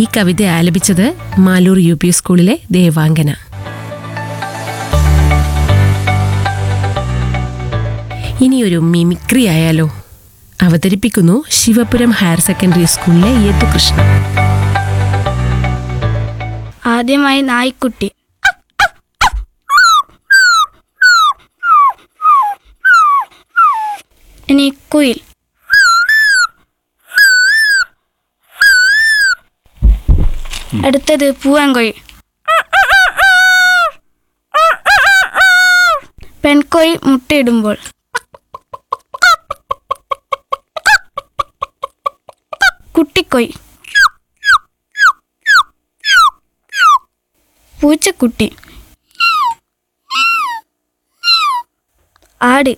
ഈ കവിത ആലപിച്ചത് Maloor U P സ്കൂളിലെ ദേവാംഗന ഇനിയൊരു മിമിക്രി ആയാലോ അവതരിപ്പിക്കുന്നു ശിവപുരം ഹയർ സെക്കൻഡറി സ്കൂളിലെ യദുകൃഷ്ണ ആദ്യമായി നായ്ക്കുട്ടി ഇനി കുയിൽ അടുത്തത് പൂവൻകൊഴി പെൺകൊഴി മുട്ടയിടുമ്പോൾ കുട്ടിക്കൊയ് പൂച്ചക്കുട്ടി ആട്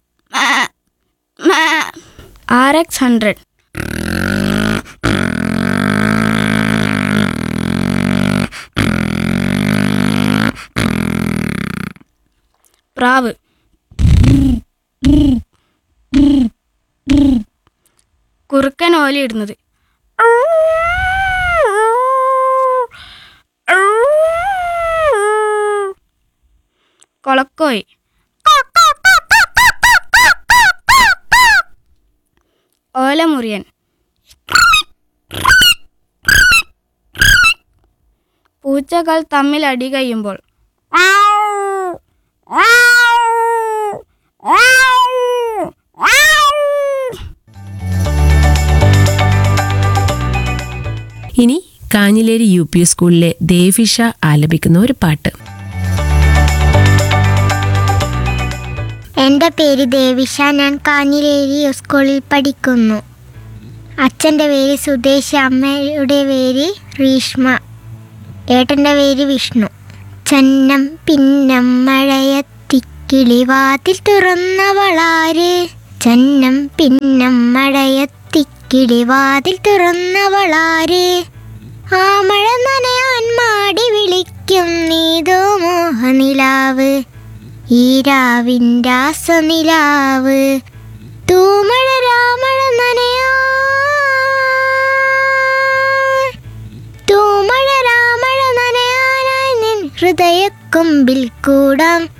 ആർ എക്സ് ഹൺഡ്രഡ് പ്രാവ് കുറുക്കൻ ഓലയിടുന്നത് കൊളക്കോയ് ഓലമുറിയൻ പൂച്ചകൾ തമ്മിൽ അടി കഴിയുമ്പോൾ ഇനി കാഞ്ഞിലേരി യു പി സ്കൂളിലെ ദേവിഷ ആലപിക്കുന്ന ഒരു പാട്ട് എൻ്റെ പേര് ദേവിഷ ഞാൻ കാഞ്ഞിലേരി സ്കൂളിൽ പഠിക്കുന്നു അച്ഛൻ്റെ പേര് സുദേശ് അമ്മയുടെ പേര് റീഷ്മ ഏട്ടൻ്റെ പേര് വിഷ്ണു ചന്നം പിന്നം മഴയത്തിക്കിളിവാതിൽ തുറന്നവളാര് ചന്നം പിന്നം മഴയത്തിക്കിളിവാതിൽ തുറന്നവളാര് ആ മഴ നനയാൻ മാടി വിളിക്കും നീതോ മോഹനിലാവ് ഈ രാവിൻ്റെ ആസനിലാവ് തൂമഴ രാമഴ നനയാ തൂമഴ രാമഴ നനയാനായി നിൻ ഹൃദയക്കൊമ്പിൽ കൂടാം